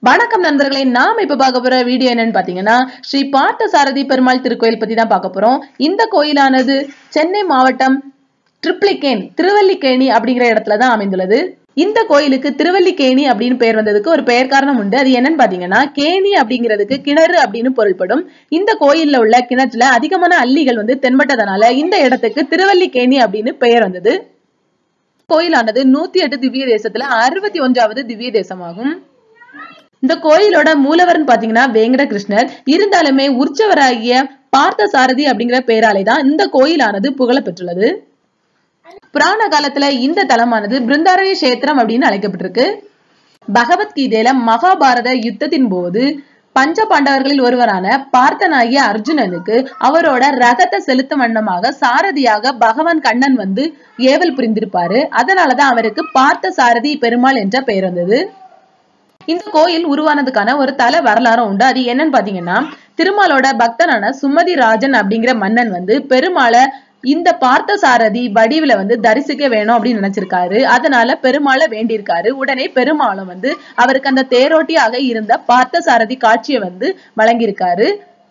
வணக்கம் நண்பர்களே நாம இப்ப பார்க்க போற வீடியோ என்னன்னு பாத்தீங்கன்னா ஸ்ரீ பார்த்த சாரதி பெருமாள் திருக்கோயில் பத்தி தான் பார்க்க போறோம் இந்த கோயிலானது சென்னை மாவட்டம் ட்ரிப்ளிகேன் திருவல்லிக்கேணி அப்படிங்கிற இடத்துல தான் அமைந்துள்ளது இந்த கோயிலுக்கு திருவல்லிக்கேணி அப்படின்னு பெயர் வந்ததுக்கு ஒரு பெயர் காரணம் உண்டு அது என்னன்னு பாத்தீங்கன்னா கேணி அப்படிங்கிறதுக்கு கிணறு அப்படின்னு பொருள்படும் இந்த கோயில்ல உள்ள கிணற்றுல அதிகமான அள்ளிகள் வந்து தென்பட்டதனால இந்த இடத்துக்கு திருவல்லிக்கேணி அப்படின்னு பெயர் வந்தது கோயிலானது நூத்தி எட்டு திவ்ய தேசத்துல அறுபத்தி ஒன்றாவது திவ்ய தேசமாகும் இந்த கோயிலோட மூலவர்னு பாத்தீங்கன்னா வேங்கட கிருஷ்ணர் இருந்தாலுமே உற்சவராகிய பார்த்த சாரதி அப்படிங்கிற பெயராலே தான் இந்த கோயிலானது புகழ பெற்றுள்ளது புராண காலத்துல இந்த தலமானது பிருந்தாரண்ய கஷேத்திரம் அப்படின்னு அழைக்கப்பட்டிருக்கு பகவத்கீதையில மகாபாரத யுத்தத்தின் போது பஞ்ச பாண்டவர்களில் ஒருவரான பார்த்தனாகிய அர்ஜுனனுக்கு அவரோட ரகத்தை செலுத்தும் வண்ணமாக சாரதியாக பகவான் கண்ணன் வந்து ஏவல் புரிந்திருப்பாரு அதனாலதான் அவருக்கு பார்த்த சாரதி பெருமாள் என்ற பெயர் வந்தது இந்த கோயில் உருவானதுக்கான ஒரு தல வரலாறும் உண்டு அது என்னன்னு பாத்தீங்கன்னா திருமாலோட பக்தனான சுமதி ராஜன் அப்படிங்கிற மன்னன் வந்து பெருமாளை இந்த பார்த்த சாரதி வடிவுல வந்து தரிசிக்க வேணும் அப்படின்னு நினைச்சிருக்காரு அதனால பெருமாளை வேண்டியிருக்காரு உடனே பெருமாளும் வந்து அவருக்கு அந்த தேரோட்டியாக இருந்த பார்த்த சாரதி காட்சியை வந்து வழங்கியிருக்காரு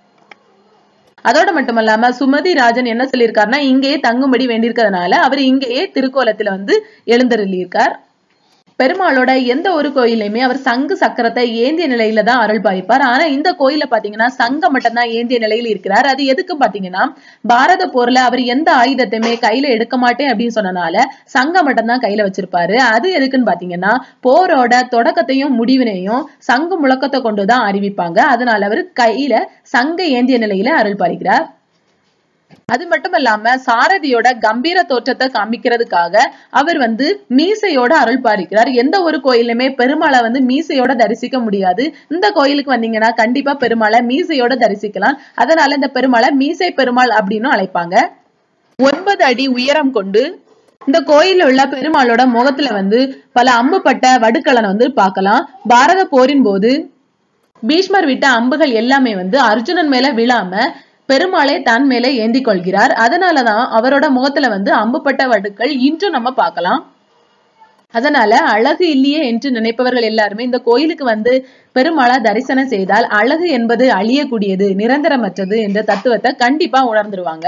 அதோட மட்டும் இல்லாம சுமதி ராஜன் என்ன சொல்லியிருக்காருன்னா இங்கேயே தங்கும்படி வேண்டியிருக்கிறதுனால அவர் இங்கேயே திருக்கோலத்துல வந்து எழுந்தருளியிருக்கார் பெருமாளோட எந்த ஒரு கோயிலையுமே அவர் சங்கு சக்கரத்தை ஏந்திய நிலையில தான் அருள் பாலிப்பார் ஆனா இந்த கோயில பாத்தீங்கன்னா சங்கம் மட்டும் தான் ஏந்திய நிலையில் இருக்கிறார் அது எதுக்கு பாத்தீங்கன்னா பாரத போர்ல அவர் எந்த ஆயுதத்தையுமே கையில எடுக்க மாட்டேன் அப்படின்னு சொன்னனால சங்கம் மட்டும் தான் கையில வச்சிருப்பாரு அது எதுக்குன்னு பாத்தீங்கன்னா போரோட தொடக்கத்தையும் முடிவினையும் சங்கு முழக்கத்தை கொண்டுதான் அறிவிப்பாங்க அதனால அவர் கையில சங்க ஏந்திய நிலையில அருள் பாலிக்கிறார் அது மட்டும் இல்லாம சாரதியோட கம்பீர தோற்றத்தை காமிக்கிறதுக்காக அவர் வந்து மீசையோட அருள் பாலிக்கிறார் எந்த ஒரு கோயிலுமே பெருமாளை வந்து மீசையோட தரிசிக்க முடியாது இந்த கோயிலுக்கு வந்தீங்கன்னா கண்டிப்பா பெருமாளை மீசையோட தரிசிக்கலாம் அதனால இந்த பெருமாளை மீசை பெருமாள் அப்படின்னு அழைப்பாங்க ஒன்பது அடி உயரம் கொண்டு இந்த கோயில்ல உள்ள பெருமாளோட முகத்துல வந்து பல அம்புப்பட்ட வடுக்களனை வந்து பார்க்கலாம் பாரத போரின் போது பீஷ்மர் விட்ட அம்புகள் எல்லாமே வந்து அர்ஜுனன் மேல விழாம பெருமாளை தன் மேலே ஏந்தி கொள்கிறார் அதனாலதான் அவரோட முகத்துல வந்து அம்புப்பட்ட வடுக்கள் இன்றும் நம்ம பார்க்கலாம் அதனால அழகு இல்லையே என்று நினைப்பவர்கள் எல்லாருமே இந்த கோயிலுக்கு வந்து பெருமாளா தரிசனம் செய்தால் அழகு என்பது அழியக்கூடியது நிரந்தரமற்றது என்ற தத்துவத்தை கண்டிப்பா உணர்ந்துருவாங்க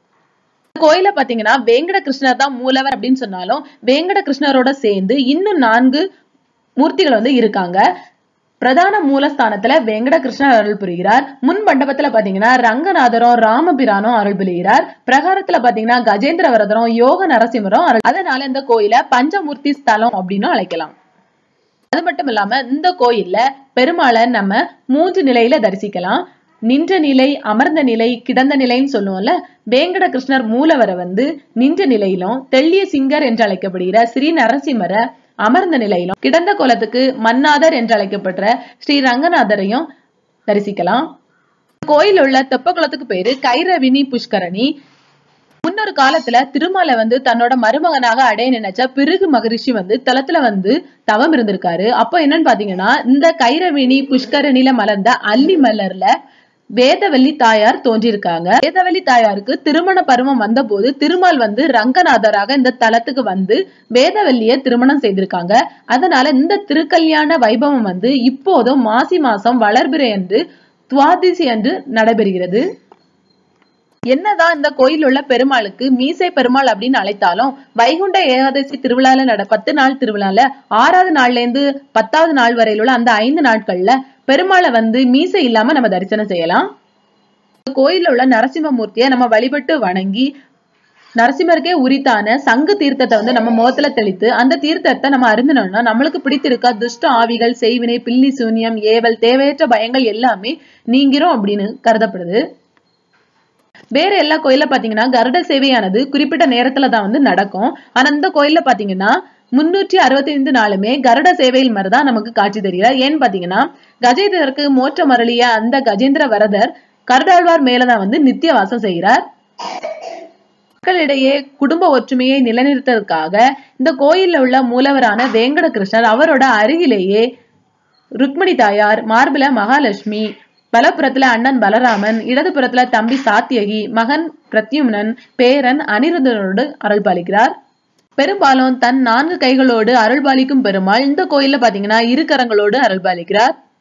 கோயில பாத்தீங்கன்னா வேங்கட கிருஷ்ணர் தான் மூலவர் அப்படின்னு சொன்னாலும் வேங்கட கிருஷ்ணரோட சேர்ந்து இன்னும் நான்கு மூர்த்திகள் வந்து இருக்காங்க பிரதான மூலஸ்தானத்துல வெங்கட கிருஷ்ணர் அருள் புரிகிறார் முன் மண்டபத்துல பாத்தீங்கன்னா ரங்கநாதரும் ராமபிரானும் அருள் புரிகிறார் பிரகாரத்துல பாத்தீங்கன்னா கஜேந்திர வரதரும் யோக நரசிம்மரும் அருள் அதனால இந்த கோயில பஞ்சமூர்த்தி ஸ்தலம் அப்படின்னு அழைக்கலாம் அது மட்டும் இல்லாம இந்த கோயில்ல பெருமாளை நம்ம மூன்று நிலையில தரிசிக்கலாம் நின்ற நிலை அமர்ந்த நிலை கிடந்த நிலைன்னு சொல்லுவோம்ல வேங்கட கிருஷ்ணர் மூலவரை வந்து நின்ற நிலையிலும் தெள்ளிய சிங்கர் என்று அழைக்கப்படுகிற ஸ்ரீ நரசிம்மரை அமர்ந்த நிலையிலும் கிடந்த கோலத்துக்கு மன்னாதர் என்று அழைக்கப்படுற ஸ்ரீ ரங்கநாதரையும் தரிசிக்கலாம் கோயில் உள்ள தெப்ப குளத்துக்கு பேரு கைரவினி புஷ்கரணி முன்னொரு காலத்துல திருமாலை வந்து தன்னோட மருமகனாக அடைய நினைச்ச பிருகு மகரிஷி வந்து தலத்துல வந்து தவம் இருந்திருக்காரு அப்போ என்னன்னு பாத்தீங்கன்னா இந்த கைரவினி புஷ்கரணில மலர்ந்த அல்லி மலர்ல வேதவல்லி தாயார் தோன்றியிருக்காங்க வேதவல்லி தாயாருக்கு திருமண பருவம் வந்த போது திருமால் வந்து ரங்கநாதராக இந்த தலத்துக்கு வந்து வேதவல்லிய திருமணம் செய்திருக்காங்க அதனால இந்த திருக்கல்யாண வைபவம் வந்து இப்போதும் மாசி மாசம் வளர்பிறை என்று துவாதிசி என்று நடைபெறுகிறது என்னதான் இந்த கோயில் உள்ள பெருமாளுக்கு மீசை பெருமாள் அப்படின்னு அழைத்தாலும் வைகுண்ட ஏகாதசி திருவிழால நட பத்து நாள் திருவிழால ஆறாவது நாள்ல இருந்து பத்தாவது நாள் வரையில உள்ள அந்த ஐந்து நாட்கள்ல பெருமாளை வந்து மீசை இல்லாம நம்ம தரிசனம் செய்யலாம் கோயில்ல உள்ள நரசிம்மமூர்த்தியை நம்ம வழிபட்டு வணங்கி நரசிம்மருக்கே உரித்தான சங்கு தீர்த்தத்தை வந்து நம்ம முகத்துல தெளித்து அந்த தீர்த்தத்தை நம்ம அருந்தினோம்னா நம்மளுக்கு பிடித்திருக்க துஷ்ட ஆவிகள் செய்வினை பில்லி சூன்யம் ஏவல் தேவையற்ற பயங்கள் எல்லாமே நீங்கிரும் அப்படின்னு கருதப்படுது வேற எல்லா கோயில்ல பாத்தீங்கன்னா கருட சேவையானது குறிப்பிட்ட நேரத்துல தான் வந்து நடக்கும் ஆனா இந்த கோயில்ல பாத்தீங்கன்னா முன்னூற்றி அறுபத்தி ஐந்து நாளுமே கருட சேவையில் மாதிரிதான் நமக்கு காட்சி தெரிகிறார் ஏன்னு பாத்தீங்கன்னா கஜேந்திரருக்கு மோற்றம் அருளிய அந்த கஜேந்திர வரதர் கருடாழ்வார் மேலதான் வந்து நித்திய வாசம் செய்கிறார் மக்களிடையே குடும்ப ஒற்றுமையை நிலைநிறுத்ததுக்காக இந்த கோயில்ல உள்ள மூலவரான வேங்கட கிருஷ்ணர் அவரோட அருகிலேயே ருக்மணி தாயார் மார்பில மகாலட்சுமி வலப்புறத்துல அண்ணன் பலராமன் இடதுபுறத்துல தம்பி சாத்தியகி மகன் பிரத்யும்னன் பேரன் அனிருத்தனோடு அருள் பாலிக்கிறார் பெரும்பாலும் தன் நான்கு கைகளோடு அருள்பாலிக்கும் பெருமாள் இந்த கோயில்ல பாத்தீங்கன்னா இரு கரங்களோடு அருள்பாலிக்கிறார்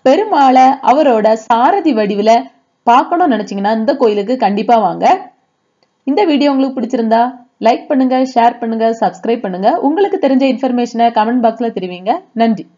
பெருமாளை அவரோட சாரதி வடிவுல பார்க்கணும்னு நினைச்சீங்கன்னா இந்த கோயிலுக்கு கண்டிப்பா வாங்க இந்த வீடியோ உங்களுக்கு பிடிச்சிருந்தா லைக் பண்ணுங்க ஷேர் பண்ணுங்க சப்ஸ்கிரைப் பண்ணுங்க உங்களுக்கு தெரிஞ்ச இன்ஃபர்மேஷனை கமெண்ட் பாக்ஸ்ல தெரிவிங்க நன்றி